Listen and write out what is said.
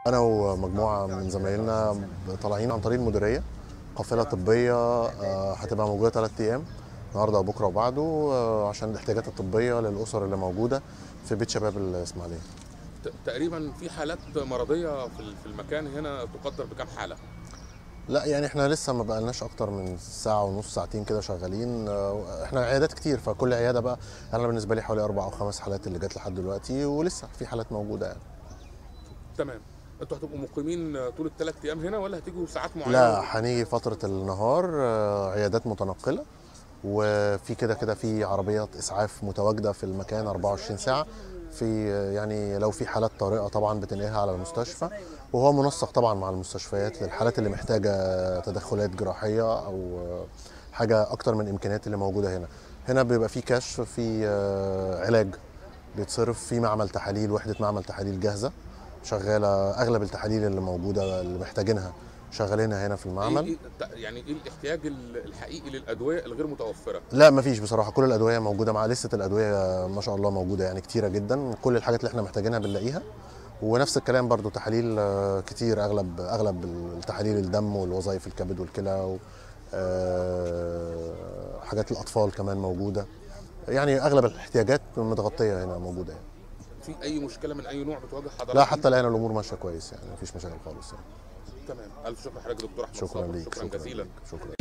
انا ومجموعه من زمايلنا طالعين عن طريق المديريه قافله طبيه آه، هتبقى موجوده ثلاث ايام النهارده وبكره وبعده آه، عشان الاحتياجات الطبيه للاسر اللي موجوده في بيت شباب الاسماعيليه ت- تقريبا في حالات مرضيه في ال- في المكان هنا تقدر بكم حاله لا يعني احنا لسه ما بقالناش اكتر من ساعه ونص ساعتين كده شغالين آه، احنا عيادات كتير فكل عياده بقى انا بالنسبه لي حوالي اربع او خمس حالات اللي جت لحد دلوقتي ولسه في حالات موجوده يعني تمام انتوا هتبقوا مقيمين طول الثلاث ايام هنا ولا هتيجوا ساعات معينه لا هنيجي فترة النهار آه، عيادات متنقلة وفي كده كده في عربيات اسعاف متواجده في المكان 24 ساعه في آه، يعني لو في حالات طارئه طبعا بتنقلها على المستشفى وهو منسق طبعا مع المستشفيات للحالات اللي محتاجه تدخلات جراحيه او آه، حاجه اكتر من الامكانيات اللي موجوده هنا هنا بيبقى في كشف في آه، علاج بيتصرف في معمل تحاليل وحده معمل تحاليل جاهزه شغاله اغلب التحاليل اللي موجوده اللي محتاجينها شغالينها هنا في المعمل إيه إيه يعني ايه الاحتياج ال- الحقيقي للادويه الغير متوفره لا مفيش بصراحه كل الادويه موجوده مع لسه الادويه ما شاء الله موجوده يعني كتيره جدا كل الحاجات اللي احنا محتاجينها بنلاقيها ونفس الكلام برضو تحاليل آه، كتير اغلب اغلب التحاليل الدم والوظائف الكبد والكلى و- آه، حاجات الاطفال كمان موجوده يعني اغلب الاحتياجات متغطيه هنا موجوده يعني. في اي مشكله من اي نوع بتواجه حضرتك لا حتى الان الامور ماشيه كويس يعني مفيش مشاكل خالص يعني. تمام الف شكر لحضرتك يا دكتور احمد شكرا صابر. ليك شكرا جزيلا ليك. شكرا